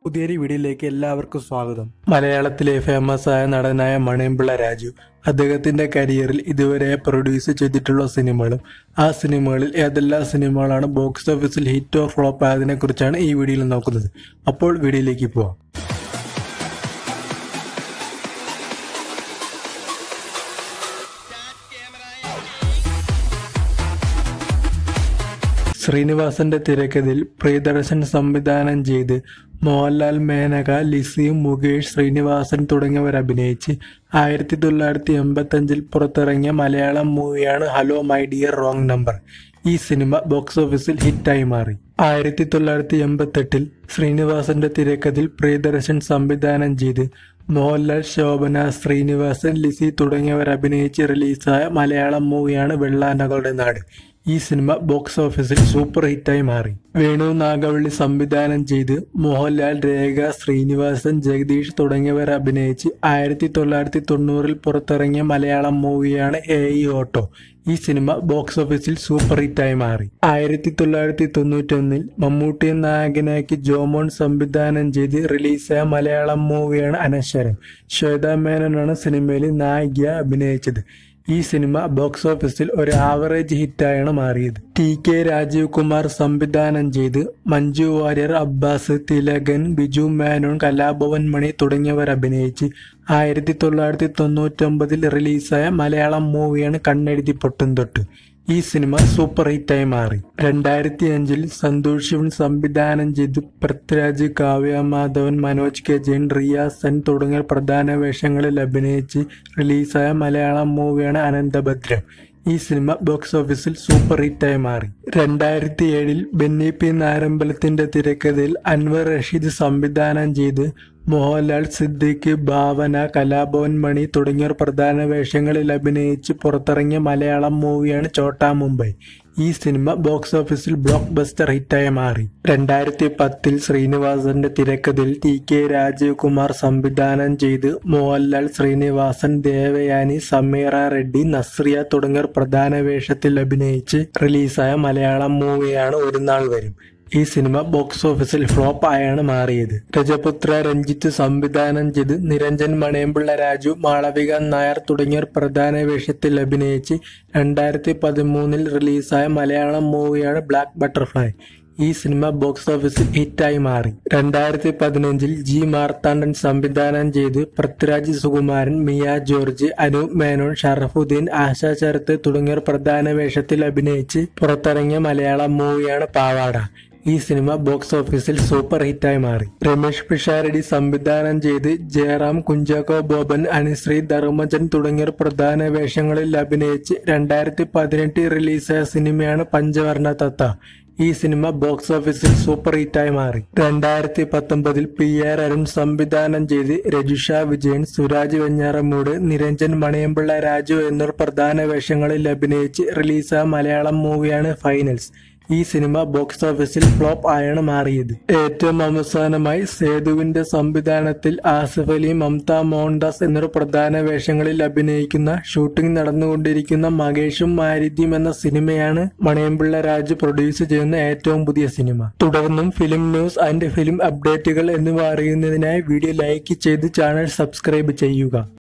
പുതിയൊരു വീഡിയോയിലേക്ക് എല്ലാവർക്കും സ്വാഗതം മലയാളത്തിലെ ഫേമസ് ആയ നടനായ മണിയമ്പിള്ള രാജു അദ്ദേഹത്തിന്റെ കരിയറിൽ ഇതുവരെ പ്രൊഡ്യൂസ് ചെയ്തിട്ടുള്ള സിനിമകളും ആ സിനിമകളിൽ ഏതെല്ലാം സിനിമകളാണ് ബോക്സ് ഓഫീസിൽ ഹിറ്റ് ഓർ ഫ്ലോപ്പ് ആയതിനെ കുറിച്ചാണ് ഈ വീഡിയോയിൽ നോക്കുന്നത് അപ്പോൾ വീഡിയോയിലേക്ക് പോവാം ശ്രീനിവാസന്റെ തിരക്കഥയിൽ പ്രിയദർശൻ സംവിധാനം ചെയ്ത് മോഹൻലാൽ മേനക ലിസി മുകേഷ് ശ്രീനിവാസൻ തുടങ്ങിയവർ അഭിനയിച്ച് ആയിരത്തി തൊള്ളായിരത്തി എൺപത്തി അഞ്ചിൽ പുറത്തിറങ്ങിയ മലയാളം മൂവിയാണ് hello my dear wrong number ഈ സിനിമ ബോക്സ് ഓഫീസിൽ ഹിറ്റായി മാറി ആയിരത്തി തൊള്ളായിരത്തി എൺപത്തെട്ടിൽ ശ്രീനിവാസന്റെ തിരക്കഥയിൽ പ്രിയദർശൻ സംവിധാനം ചെയ്ത് മോഹൻലാൽ ശോഭന ശ്രീനിവാസൻ ലിസി തുടങ്ങിയവർ അഭിനയിച്ച് റിലീസായ മലയാളം മൂവിയാണ് വെള്ളാനകളുടെ നാട് ഈ സിനിമ ബോക്സ് ഓഫീസിൽ സൂപ്പർ ഹിറ്റായി മാറി വേണു നാഗവള്ളി സംവിധാനം ചെയ്ത് മോഹൻലാൽ രേഖ ശ്രീനിവാസൻ ജഗദീഷ് തുടങ്ങിയവർ അഭിനയിച്ച് ആയിരത്തി തൊള്ളായിരത്തി തൊണ്ണൂറിൽ പുറത്തിറങ്ങിയ മലയാളം മൂവിയാണ് എ ഇ ഓട്ടോ ഈ സിനിമ ബോക്സ് ഓഫീസിൽ സൂപ്പർ ഹിറ്റായി മാറി ആയിരത്തി തൊള്ളായിരത്തി തൊണ്ണൂറ്റൊന്നിൽ മമ്മൂട്ടിയെ നായകനാക്കി ജോമോൻ സംവിധാനം ചെയ്ത് റിലീസായ മലയാളം മൂവിയാണ് അനശ്വരം ശ്വേതാ മേനോനാണ് സിനിമയിൽ നായിക അഭിനയിച്ചത് ഈ സിനിമ ബോക്സ് ഓഫീസിൽ ഒരു ആവറേജ് ഹിറ്റായാണ് മാറിയത് ടി കെ രാജീവ് കുമാർ സംവിധാനം ചെയ്ത് മഞ്ജു വാര്യർ അബ്ബാസ് തിലകൻ ബിജു മേനോൻ കലാഭവൻ മണി തുടങ്ങിയവർ അഭിനയിച്ച് ആയിരത്തി തൊള്ളായിരത്തി തൊണ്ണൂറ്റൊമ്പതിൽ റിലീസായ മലയാളം മൂവിയാണ് കണ്ണെഴുതി പൊട്ടും തൊട്ട് ഈ സിനിമ സൂപ്പർ ഹിറ്റായി മാറി രണ്ടായിരത്തി അഞ്ചിൽ സന്തോഷ് ശിവൻ സംവിധാനം ചെയ്ത് പൃഥ്വിരാജ് കാവ്യ മാധവൻ മനോജ് കെ ജെയിൻ റിയ സെൻ തുടങ്ങിയ പ്രധാന വേഷങ്ങളിൽ അഭിനയിച്ച് റിലീസായ മലയാളം മൂവിയാണ് അനന്തഭദ്രം ഈ സിനിമ ബോക്സ് ഓഫീസിൽ സൂപ്പർ ഹിറ്റായി മാറി രണ്ടായിരത്തി ഏഴിൽ ബെന്നി പി നാരമ്പലത്തിന്റെ തിരക്കഥയിൽ അൻവർ റഷീദ് സംവിധാനം ചെയ്ത് മോഹൻലാൽ സിദ്ദിഖ് ഭാവന കലാഭവൻ മണി തുടങ്ങിയവർ പ്രധാന വേഷങ്ങളിൽ അഭിനയിച്ച് പുറത്തിറങ്ങിയ മലയാളം മൂവിയാണ് ചോട്ടാ മുംബൈ ഈ സിനിമ ബോക്സ് ഓഫീസിൽ ബ്ലോക്ക് ബസ്റ്റർ ഹിറ്റായി മാറി രണ്ടായിരത്തി പത്തിൽ ശ്രീനിവാസന്റെ തിരക്കഥയിൽ ടി കെ രാജീവ് കുമാർ സംവിധാനം ചെയ്ത് മോഹൻലാൽ ശ്രീനിവാസൻ ദേവയാനി സമീറ റെഡ്ഡി നസ്രിയ തുടങ്ങിയവർ പ്രധാന വേഷത്തിൽ അഭിനയിച്ച് റിലീസായ മലയാളം മൂവിയാണ് ഒരു നാൾ വരും ഈ സിനിമ ബോക്സ് ഓഫീസിൽ ഫ്ലോപ്പ് ആയാണ് മാറിയത് രജപുത്ര രഞ്ജിത്ത് സംവിധാനം ചെയ്ത് നിരഞ്ജൻ മണിയമ്പിള്ള രാജു മാളവിക നായർ തുടങ്ങിയവർ പ്രധാന വേഷത്തിൽ അഭിനയിച്ച് രണ്ടായിരത്തി പതിമൂന്നിൽ റിലീസായ മലയാളം മൂവിയാണ് ബ്ലാക്ക് ബട്ടർഫ്ലൈ ഈ സിനിമ ബോക്സ് ഓഫീസിൽ ഹിറ്റായി മാറി രണ്ടായിരത്തി പതിനഞ്ചിൽ ജി മാർത്താണ്ഡൻ സംവിധാനം ചെയ്ത് പൃഥ്വിരാജ് സുകുമാരൻ മിയ ജോർജ് അനൂപ് മേനോൻ ഷറഫുദ്ദീൻ ആശാ ശരത്ത് തുടങ്ങിയവർ പ്രധാന വേഷത്തിൽ അഭിനയിച്ച് പുറത്തിറങ്ങിയ മലയാളം മൂവിയാണ് പാവാട ഈ സിനിമ ബോക്സ് ഓഫീസിൽ സൂപ്പർ ഹിറ്റായി മാറി രമേഷ് പിഷാരടി സംവിധാനം ചെയ്ത് ജയറാം കുഞ്ചാക്കോ ബോബൻ അനുശ്രീ ധർമ്മജൻ തുടങ്ങിയവർ പ്രധാന വേഷങ്ങളിൽ അഭിനയിച്ച് രണ്ടായിരത്തി പതിനെട്ടിൽ റിലീസായ സിനിമയാണ് പഞ്ചവർണ്ണ തത്ത ഈ സിനിമ ബോക്സ് ഓഫീസിൽ സൂപ്പർ ഹിറ്റായി മാറി രണ്ടായിരത്തി പത്തൊമ്പതിൽ പി ആർ അരുൺ സംവിധാനം ചെയ്ത് രജുഷ വിജയൻ സുരാജ് വെഞ്ഞാറമ്മൂട് നിരഞ്ജൻ മണിയമ്പിള്ള രാജു എന്നിവർ പ്രധാന വേഷങ്ങളിൽ അഭിനയിച്ച് റിലീസായ മലയാളം മൂവിയാണ് ഫൈനൽസ് ഈ സിനിമ ബോക്സ് ഓഫീസിൽ ഫ്ലോപ്പ് ആയാണ് മാറിയത് ഏറ്റവും അവസാനമായി സേതുവിന്റെ സംവിധാനത്തിൽ ആസിഫ് അലി മമത മോഹൻദാസ് എന്നിവർ പ്രധാന വേഷങ്ങളിൽ അഭിനയിക്കുന്ന ഷൂട്ടിംഗ് നടന്നുകൊണ്ടിരിക്കുന്ന മകേഷും മാരിദ്യം എന്ന സിനിമയാണ് മണിയമ്പിള്ള രാജു പ്രൊഡ്യൂസ് ചെയ്യുന്ന ഏറ്റവും പുതിയ സിനിമ തുടർന്നും ഫിലിം ന്യൂസ് ആൻഡ് ഫിലിം അപ്ഡേറ്റുകൾ എന്നിവ അറിയുന്നതിനായി വീഡിയോ ലൈക്ക് ചെയ്ത് ചാനൽ സബ്സ്ക്രൈബ് ചെയ്യുക